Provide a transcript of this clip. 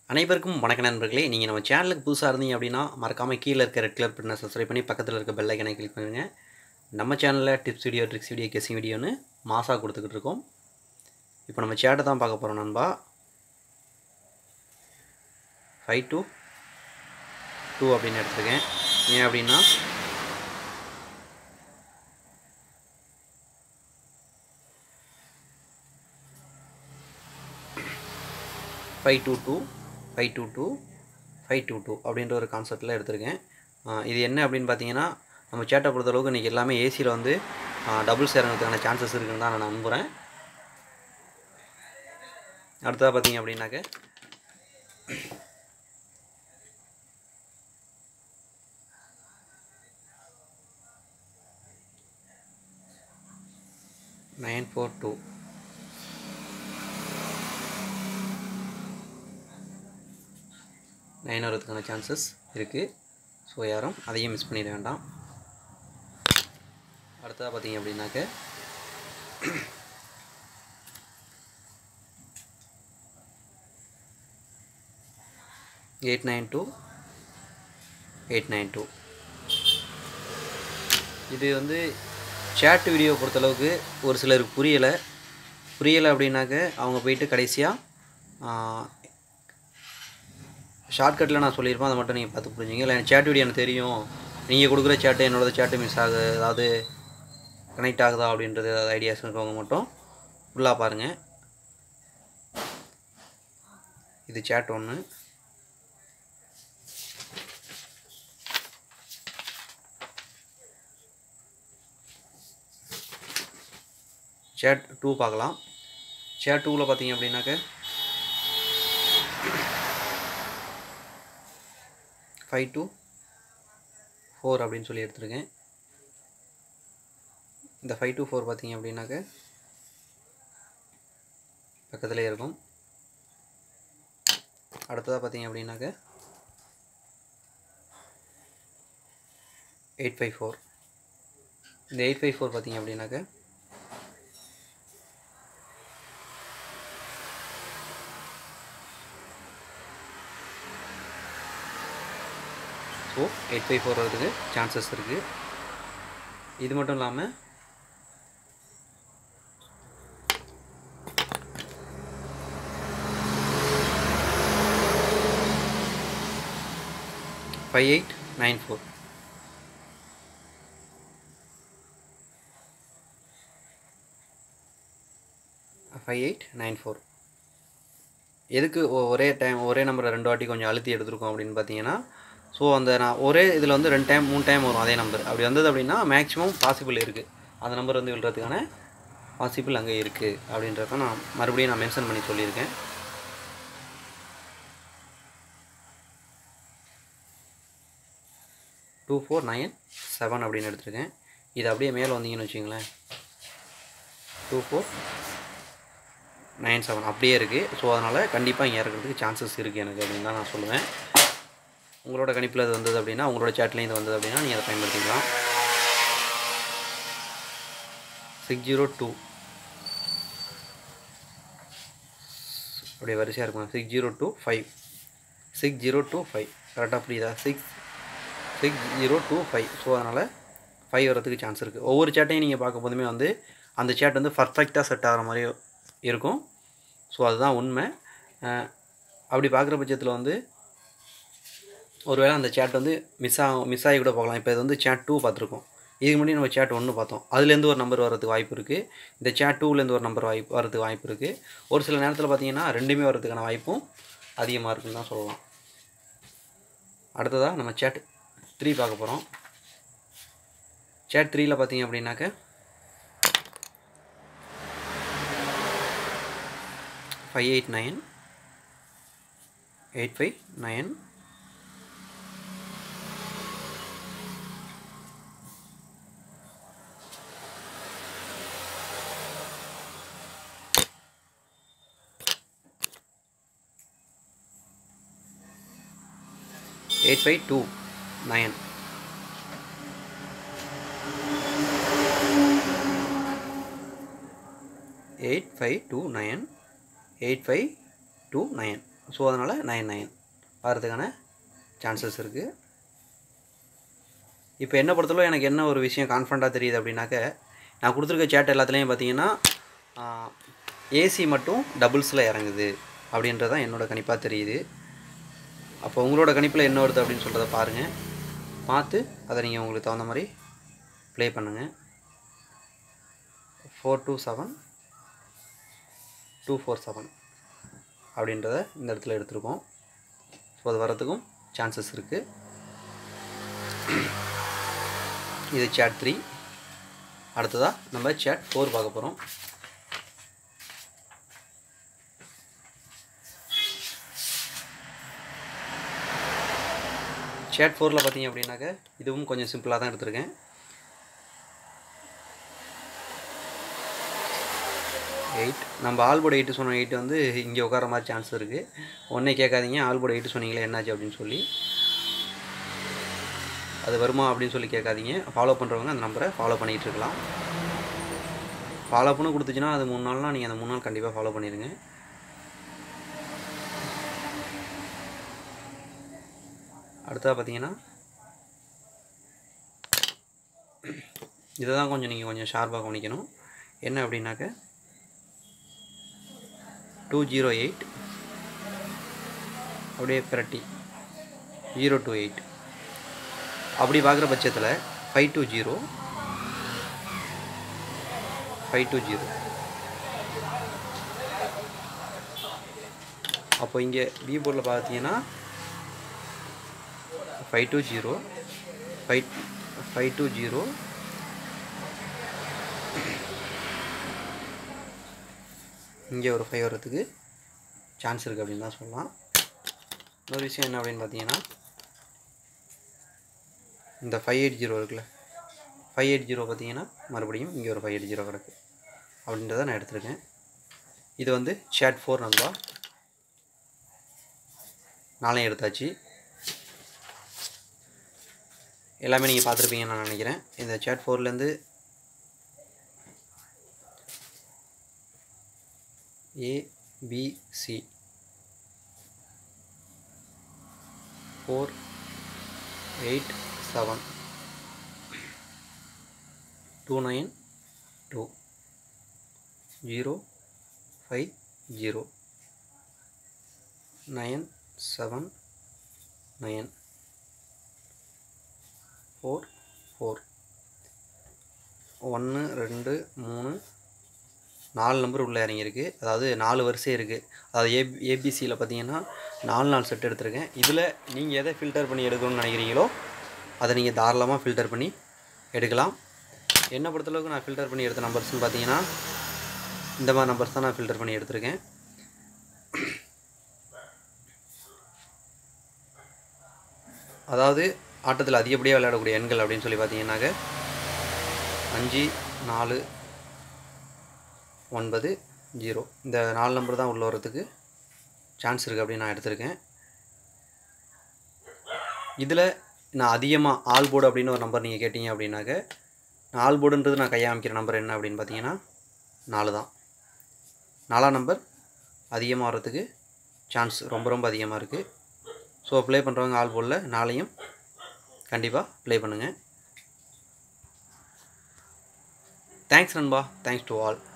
அனைவருக்கும் வணக்க நண்பர்களே நீங்கள் நம்ம சேனலுக்கு புதுசாக இருந்தீங்க அப்படின்னா மறக்காமல் கீழே இருக்க ரெட் கலர் பட்டனை சப்ஸ்கிரைப் பண்ணி பக்கத்தில் இருக்க பெல் ஐக்கனை கிளிக் பண்ணுங்க நம்ம சேனலில் tips video tricks video guessing வீடியோன்னு மாசாக கொடுத்துக்கிட்டு இருக்கோம் இப்போ நம்ம சேட்டை தான் பார்க்க போகிறோம் நண்பா ஃபைவ் டூ டூ அப்படின்னு எடுத்துருக்கேன் ஏன் அப்படின்னா five two two five two two five two two அப்படின்ற ஒரு கான்செப்டில் எடுத்திருக்கேன் ஆ, இது என்ன அப்படின்னு பார்த்தீங்கன்னா நம்ம சேட்டை பொறுத்தளவுக்கு இன்றைக்கி எல்லாமே ஏசியில் வந்து டபுள்ஸ் இறங்கிறதுக்கான சான்சஸ் இருக்குன்னு தான் நான் நம்புகிறேன் அடுத்ததாக பார்த்தீங்க அப்படின்னாக்க நைன் ஃபோர் டூ நைன் வரதுக்கான சான்சஸ் இருக்குது ஸோ யாரும் அதையும் மிஸ் பண்ணிட வேண்டாம் அடுத்ததாக பார்த்தீங்க அப்படின்னாக்க eight nine two eight nine two இது வந்து சேட் வீடியோ பொறுத்தளவுக்கு ஒரு சிலருக்கு புரியலை புரியலை அப்படின்னாக்க அவங்க போயிட்டு கடைசியாக ஷார்ட்கட்டில் நான் சொல்லியிருப்பேன் அதை மட்டும் நீங்கள் பார்த்து புரிஞ்சுங்க இல்லை எனக்கு சேட் வீடியோ எனக்கு தெரியும் நீங்கள் கொடுக்குற சேட்டு என்னோட சேட்டு மிஸ் ஆகுது அதாவது கனெக்ட் ஆகுதா அப்படின்றது ஏதாவது ஐடியாஸ் இருக்கவங்க மட்டும் ஃபுல்லாக பாருங்கள் இது சேட் ஒன்று சேட் டூ பார்க்கலாம் சேட் டூவில் பார்த்தீங்க அப்படின்னாக்க ஃபைவ் டூ ஃபோர் அப்படின்னு சொல்லி எடுத்திருக்கேன் இந்த ஃபைவ் டூ ஃபோர் பார்த்தீங்க அப்படின்னாக்க பக்கத்துலேயே இருக்கும் அடுத்ததாக பார்த்தீங்க அப்படின்னாக்க எயிட் ஃபைவ் ஃபோர் இந்த எயிட் ஃபைவ் ஃபோர் பார்த்தீங்க அப்படின்னாக்க ஸோ எயிட் ஃபைவ் ஃபோர் வரதுக்கு சான்சஸ் இருக்குது இது மட்டும் இல்லாமல் five eight nine four five eight nine four எதுக்கு ஒ- ஒரே டைம் ஒரே நம்பரை ரெண்டு வாட்டி கொஞ்சம் அழுத்தி எடுத்திருக்கோம் அப்படின்னு பார்த்தீங்கன்னா ஸோ அந்த நான் ஒரே இதில் வந்து ரெண்டு டைம் மூணு டைம் வரும் அதே நம்பர் அப்படி வந்தது அப்படின்னா மேக்ஸிமம் பாசிபிள் இருக்குது அந்த நம்பர் வந்து விழுறதுக்கான பாசிபிள் அங்கே இருக்குது அப்படின்றத நான் மறுபடியும் நான் மென்ஷன் பண்ணி சொல்லியிருக்கேன் டூ ஃபோர் நைன் செவன் அப்படின்னு எடுத்திருக்கேன் இது அப்படியே மேலே வந்தீங்கன்னு வச்சுங்களேன் டூ ஃபோர் நைன் செவன் அப்படியே இருக்குது ஸோ அதனால் கண்டிப்பாக இங்கே இறக்கிறதுக்கு சான்சஸ் இருக்குது எனக்கு அப்படின்னு தான் நான் சொல்லுவேன் உங்களோட கணிப்பில் இது வந்தது அப்படின்னா உங்களோட சேட்லேயும் இது வந்தது அப்படின்னா நீங்கள் அதை பயன்படுத்திக்கலாம் சிக்ஸ் ஜீரோ டூ அப்படியே வரிசையாக இருக்கும் six zero two five six zero two five கரெக்டாக புரியுதா six six zero two five so அதனால் ஃபைவ் வரதுக்கு சான்ஸ் இருக்குது ஒவ்வொரு சேட்டையும் நீங்கள் பார்க்கும் போதுமே வந்து அந்த சேட் வந்து பர்ஃபெக்டாக செட் ஆகிற மாதிரி இருக்கும் ஸோ அதுதான் உண்மை அஹ் அப்படி பார்க்குற பட்சத்தில் வந்து ஒருவேளை அந்த சேட் வந்து மிஸ் ஆகும் மிஸ் ஆகி கூட போகலாம் இப்போ இது வந்து சேட் டூ பார்த்துருக்கோம் இதுக்கு முன்னாடி நம்ம சேட் ஒன்று பார்த்தோம் அதுலேருந்து ஒரு நம்பர் வரதுக்கு வாய்ப்பு இருக்குது இந்த சேட் டூலேருந்து ஒரு நம்பர் வாய்ப்பு வரதுக்கு வாய்ப்பு இருக்குது ஒரு சில நேரத்தில் பார்த்தீங்கன்னா ரெண்டுமே வரதுக்கான வாய்ப்பும் அதிகமாக இருக்குன்னு தான் சொல்லலாம் அடுத்ததாக நம்ம சேட் த்ரீ பார்க்க போகிறோம் சேட் த்ரீயில் பார்த்தீங்க அப்படின்னாக்க five eight nine eight five nine eight five two nine eight five two nine eight five two nine so அதனால் நைன் நைன் வரதுக்கான சான்சஸ் இருக்குது இப்போ என்ன பொறுத்தளவு எனக்கு என்ன ஒரு விஷயம் கான்ஃபிடண்ட்டாக தெரியுது அப்படின்னாக்க நான் கொடுத்துருக்க சேட் எல்லாத்துலேயும் பார்த்தீங்கன்னா ஏசி மட்டும் டபுள்ஸில் இறங்குது அப்படின்றது தான் என்னோடய கணிப்பாக தெரியுது அப்போ உங்களோட கணிப்பில் என்ன வருது அப்படின்னு சொல்கிறத பாருங்கள் பார்த்து அதை நீங்கள் உங்களுக்கு தகுந்த மாதிரி ப்ளே பண்ணுங்கள் four two seven two four seven அப்படின்றத இந்த இடத்துல எடுத்திருக்கோம் ஸோ அது வரத்துக்கும் சான்சஸ் இருக்குது இது சேட் த்ரீ அடுத்ததாக நம்ம சேட் ஃபோர் பார்க்க போகிறோம் சேட் ஃபோரில் பார்த்தீங்க அப்படின்னாக்க இதுவும் கொஞ்சம் சிம்பிளாக தான் எடுத்திருக்கேன் எயிட் நம்ம ஆல்போர்டு எயிட்டு சொன்ன எயிட் வந்து இங்கே உட்கார மாதிரி சான்ஸ் இருக்குது ஒன்றே கேட்காதீங்க ஆல்போர்டு எயிட்டு சொன்னீங்களே என்னாச்சு அப்படின்னு சொல்லி அது வருமா அப்படின்னு சொல்லி கேட்காதீங்க ஃபாலோ பண்ணுறவங்க அந்த நம்பரை ஃபாலோ பண்ணிகிட்டு இருக்கலாம் ஃபாலோ பண்ணி கொடுத்துச்சுன்னா அது மூணு நாள்னால் நீங்கள் அந்த மூணு நாள் கண்டிப்பாக ஃபாலோ பண்ணிடுங்க அடுத்ததாக பார்த்தீங்கன்னா இதை தான் கொஞ்சம் நீங்கள் கொஞ்சம் ஷார்ப்பாக கவனிக்கணும் என்ன அப்படின்னாக்க டூ ஜீரோ எயிட் அப்படியே பிரட்டி ஜீரோ டூ எயிட் அப்படி பார்க்குற பட்சத்தில் five two zero five two zero அப்போ இங்கே பி போர்டில் பார்த்தீங்கன்னா five two zero five five two zero இங்கே ஒரு ஃபைவ் வரத்துக்கு சான்ஸ் இருக்குது அப்படின்னு தான் சொல்லலாம் இன்னொரு விஷயம் என்ன அப்படின்னு பார்த்தீங்கன்னா இந்த ஃபைவ் எயிட் ஜீரோ இருக்குல்ல ஃபைவ் எயிட் ஜீரோ பார்த்தீங்கன்னா மறுபடியும் இங்கே ஒரு ஃபைவ் எயிட் ஜீரோ கிடக்கு அப்படின்றத நான் எடுத்திருக்கேன் இது வந்து சேட் ஃபோர் நண்பா நாளையும் எடுத்தாச்சு எல்லாமே நீங்கள் பார்த்துருப்பீங்கன்னு நான் நினைக்கிறேன் இந்த சேட் ஃபோர்லேருந்து ABC four eight seven two nine two zero five zero nine seven nine four four ஒன்று ரெண்டு மூணு நாலு நம்பர் உள்ளே இறங்கியிருக்கு அதாவது நாலு வரிசை இருக்குது அதாவது ஏ ஏபிசியில் பார்த்தீங்கன்னா நாலு நாலு செட் எடுத்திருக்கேன் இதில் நீங்கள் எதை ஃபில்டர் பண்ணி எடுக்கணும்னு நினைக்கிறீங்களோ அதை நீங்கள் தாராளமாக ஃபில்டர் பண்ணி எடுக்கலாம் என்னை பொறுத்தளவுக்கு நான் ஃபில்டர் பண்ணி எடுத்த நம்பர்ஸ்னு பார்த்தீங்கன்னா இந்த மாதிரி நம்பர்ஸ் தான் நான் ஃபில்டர் பண்ணி எடுத்திருக்கேன் அதாவது ஆட்டத்தில் அதிகப்படியாக விளையாடக்கூடிய எண்கள் அப்படின்னு சொல்லி பார்த்தீங்கன்னாக்க அஞ்சு நாலு ஒன்பது ஜீரோ இந்த நாலு நம்பர் தான் உள்ள வரதுக்கு சான்ஸ் இருக்குது அப்படின்னு நான் எடுத்திருக்கேன் இதில் நான் அதிகமாக ஆல் போர்டு அப்படின்னு ஒரு நம்பர் நீங்கள் கேட்டிங்க அப்படின்னாக்க நான் ஆல் போர்டுன்றது நான் கையை அமைக்கிற நம்பர் என்ன அப்படின்னு பார்த்தீங்கன்னா நாலு தான் நாலாம் நம்பர் அதிகமாக வர்றதுக்கு சான்ஸ் ரொம்ப ரொம்ப அதிகமாக இருக்குது ஸோ ப்ளே பண்ணுறவங்க ஆல் போர்டில் நாளையும் கண்டிப்பாக ப்ளே பண்ணுங்கள் தேங்க்ஸ் நண்பா தேங்க்ஸ் டு ஆல்